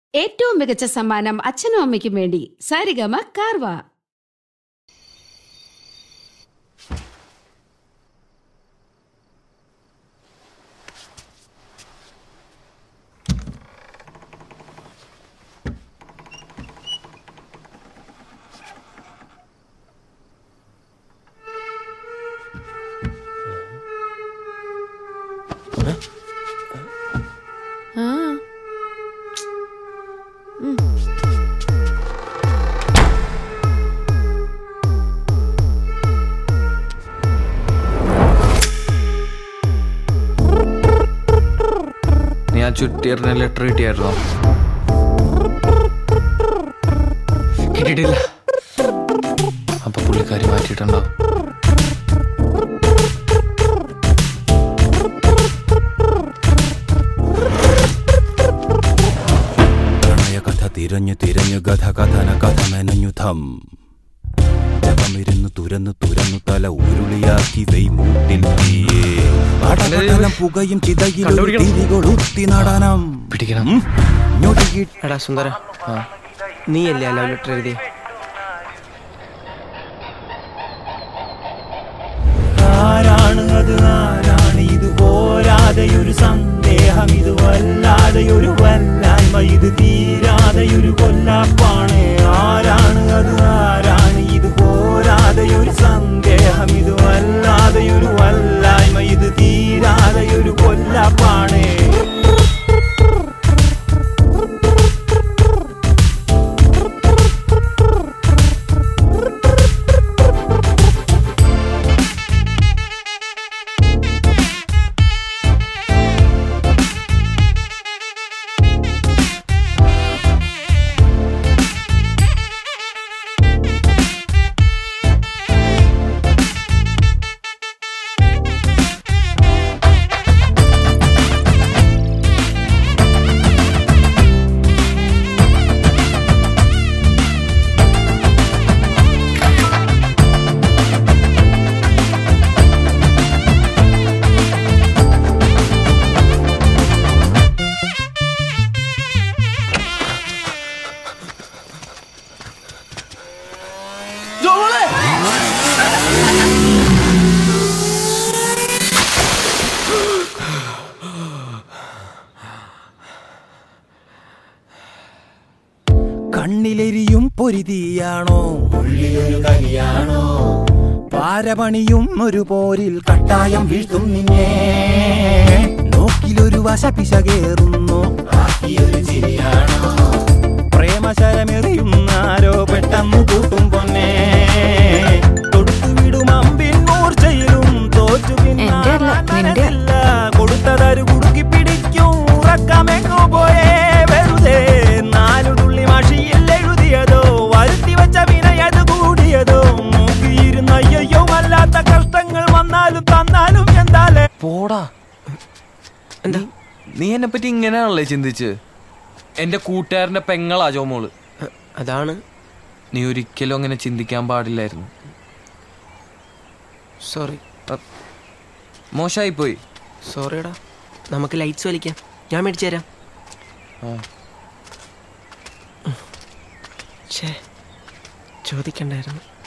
ഏറ്റവും മികച്ച സമ്മാനം അച്ഛനും അമ്മയ്ക്കും വേണ്ടി സാരിഗമ കാർവ ആ നീ ആ ചുറ്റിയറിന് ലെറ്റർ കിട്ടിയായിരുന്നോ കിട്ടിയിട്ടില്ല അപ്പൊ പുള്ളിക്കാരി മാറ്റിയിട്ടുണ്ടാവും പ്രണയകഥ തിരഞ്ഞു തിരഞ്ഞു കഥ കഥന കഥ മെനഞ്ഞു ഥം ജപമിരുന്നു തുരന്നു തുരന്നു തല ഉരുളിയാക്കി വെയ്മൂട്ടിൽ തീയേ പടപടലം പുകയും ചിതയിലൊരു തിരികൊളുത്തി നടനം പിടിക്കണം ഞൊടിയിൽ എടാ സുന്ദര നീയല്ലേ ആ ലവ് ലെറ്റർ എഴുതി ആരാണ് അത് ആരാണ് ഇത് പോരാതെയൊരു സന്ദേഹം ഇത് വല്ലാതെയൊരു വല്ലായ്മ ഇത് തീരാതെയൊരു കൊല്ലാപ്പാണ് ആരാണ് അത് ആരാണ് ഇത് പോരാതെയൊരു സന്ദേഹം ഇത് വല്ലാതെയൊരു വല്ലായ്മ ഇത് തീരാതെയൊരു കൊല്ലാപ്പാണ് കണ്ണിലെരിയും പൊരിതിയാണോ ഉള്ളിലൊരു കനിയാണോ പാരപണിയും ഒരു പോരിൽ കട്ടായം വീഴ്ത്തും നിന്നെ നോക്കിലൊരു വശപിശകേറുന്നു ബാക്കിയൊരു ചിരിയാണോ പ്രേമശരമെറിയും ആരോ പെട്ടെന്ന് കൂട്ടും പൊന്നെ തൊടുത്തുവിടും അമ്പിൻ മൂർച്ചയിലും തോറ്റു എന്റെ അല്ല, നിന്റെ. പിന്നില്ല കൊടുത്തതരു കുടുക്കി പിടിക്കും ഉറക്കമെങ്ങോ പോയേ വെറുതെ നാലു തുള്ളി മഷിയിൽ എഴുതിയതോ വരുത്തി വെച്ച വിനയത് കൂടിയതോ നോക്കിയിരുന്ന അയ്യോ വല്ലാത്ത കഷ്ടങ്ങൾ വന്നാലും തന്നാലും എന്താലേ പോടാ എന്താ നീ എന്നെ പറ്റി ഇങ്ങനെയാണല്ലേ ചിന്തിച്ച് എന്റെ കൂട്ടുകാരന്റെ പെങ്ങളാ ജോമോള് അ- അതാണ് നീ ഒരിക്കലും അങ്ങനെ ചിന്തിക്കാൻ പാടില്ലായിരുന്നു സോറി മോശമായി പോയി സോറിയടാ നമുക്ക് ലൈറ്റ്സ് വലിക്കാം ഞാൻ മേടിച്ചു തരാം ആ. ഛേ ചോദിക്കണ്ടായിരുന്നു